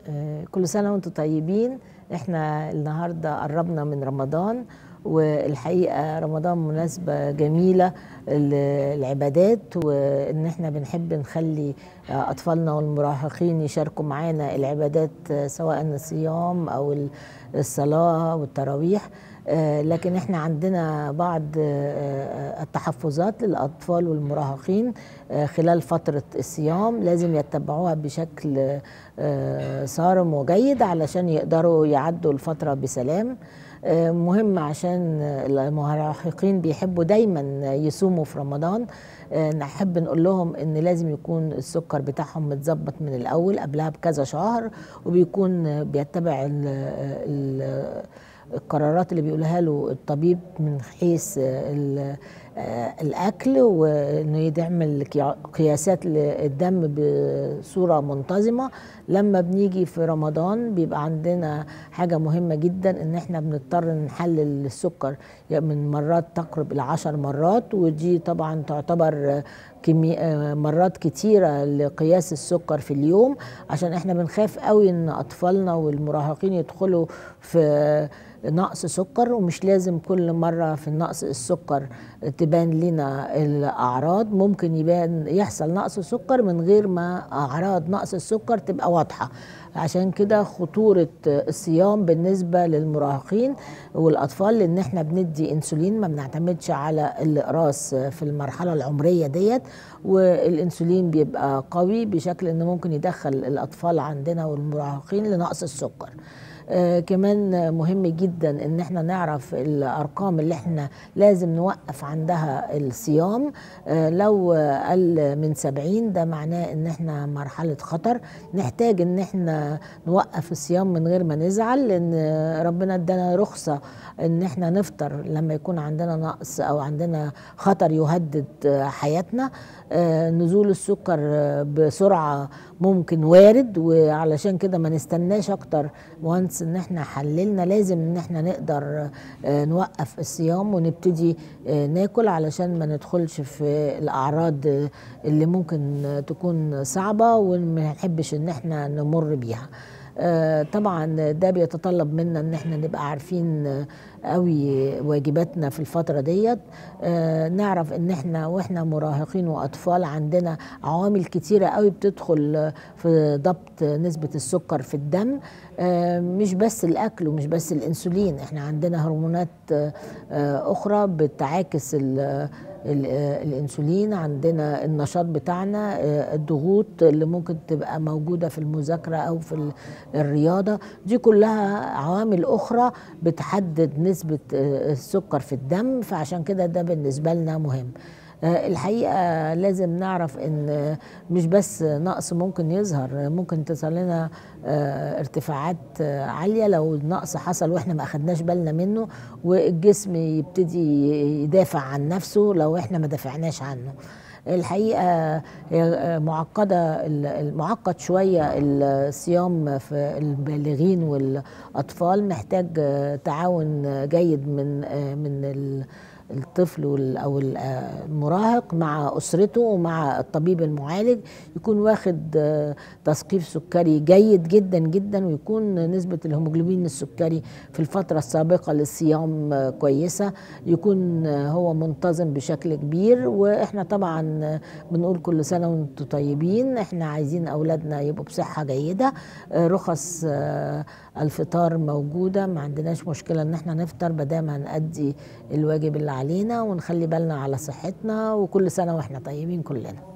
آه، كل سنة وانتم طيبين احنا النهاردة قربنا من رمضان والحقيقة رمضان مناسبة جميلة للعبادات وان احنا بنحب نخلي اطفالنا والمراهقين يشاركوا معانا العبادات سواء الصيام او الصلاة والتراويح آه، لكن احنا عندنا بعض آه، التحفظات للاطفال والمراهقين آه، خلال فتره الصيام لازم يتبعوها بشكل صارم وجيد علشان يقدروا يعدوا الفتره بسلام مهم عشان المراهقين بيحبوا دايما يصوموا في رمضان نحب نقول لهم ان لازم يكون السكر بتاعهم متظبط من الاول قبلها بكذا شهر وبيكون بيتبع ال ال القرارات اللي بيقولها له الطبيب من حيث الاكل وانه يعمل قياسات للدم بصوره منتظمه لما بنيجي في رمضان بيبقى عندنا حاجه مهمه جدا ان احنا بنضطر نحلل السكر من مرات تقرب الى عشر مرات ودي طبعا تعتبر كمي... مرات كتيرة لقياس السكر في اليوم عشان احنا بنخاف قوي ان اطفالنا والمراهقين يدخلوا في نقص سكر ومش لازم كل مرة في النقص السكر تبان لنا الأعراض ممكن يبان يحصل نقص سكر من غير ما أعراض نقص السكر تبقى واضحة عشان كده خطورة الصيام بالنسبة للمراهقين والأطفال لأن احنا بندي انسولين ما بنعتمدش على الإقراص في المرحلة العمرية ديت والانسولين بيبقى قوي بشكل انه ممكن يدخل الأطفال عندنا والمراهقين لنقص السكر آه كمان مهم جدا ان احنا نعرف الارقام اللي احنا لازم نوقف عندها الصيام آه لو قل من 70 ده معناه ان احنا مرحله خطر نحتاج ان احنا نوقف الصيام من غير ما نزعل لان ربنا ادانا رخصه ان احنا نفطر لما يكون عندنا نقص او عندنا خطر يهدد حياتنا آه نزول السكر بسرعه ممكن وارد وعلشان كده ما نستناش اكتر وانس ان احنا حللنا لازم ان احنا نقدر نوقف الصيام ونبتدي ناكل علشان ما ندخلش في الاعراض اللي ممكن تكون صعبه وما نحبش ان احنا نمر بيها طبعا ده بيتطلب منا ان احنا نبقى عارفين قوي واجباتنا في الفترة ديت نعرف ان احنا واحنا مراهقين واطفال عندنا عوامل كتيرة قوي بتدخل في ضبط نسبة السكر في الدم مش بس الاكل ومش بس الانسولين احنا عندنا هرمونات اخرى بتعاكس الانسولين عندنا النشاط بتاعنا الضغوط اللي ممكن تبقى موجوده في المذاكره او في الرياضه دي كلها عوامل اخرى بتحدد نسبه السكر في الدم فعشان كده ده بالنسبه لنا مهم الحقيقه لازم نعرف ان مش بس نقص ممكن يظهر ممكن تصل لنا ارتفاعات عاليه لو النقص حصل واحنا ما اخدناش بالنا منه والجسم يبتدي يدافع عن نفسه لو احنا ما دافعناش عنه الحقيقه معقده المعقد شويه الصيام في البالغين والاطفال محتاج تعاون جيد من من الطفل او المراهق مع اسرته ومع الطبيب المعالج يكون واخد تثقيف سكري جيد جدا جدا ويكون نسبه الهيموجلوبين السكري في الفتره السابقه للصيام كويسه يكون هو منتظم بشكل كبير واحنا طبعا بنقول كل سنه وانتم طيبين احنا عايزين اولادنا يبقوا بصحه جيده رخص الفطار موجوده ما عندناش مشكله ان احنا نفطر بدل ما نأدي الواجب اللي علينا ونخلي بالنا على صحتنا وكل سنه واحنا طيبين كلنا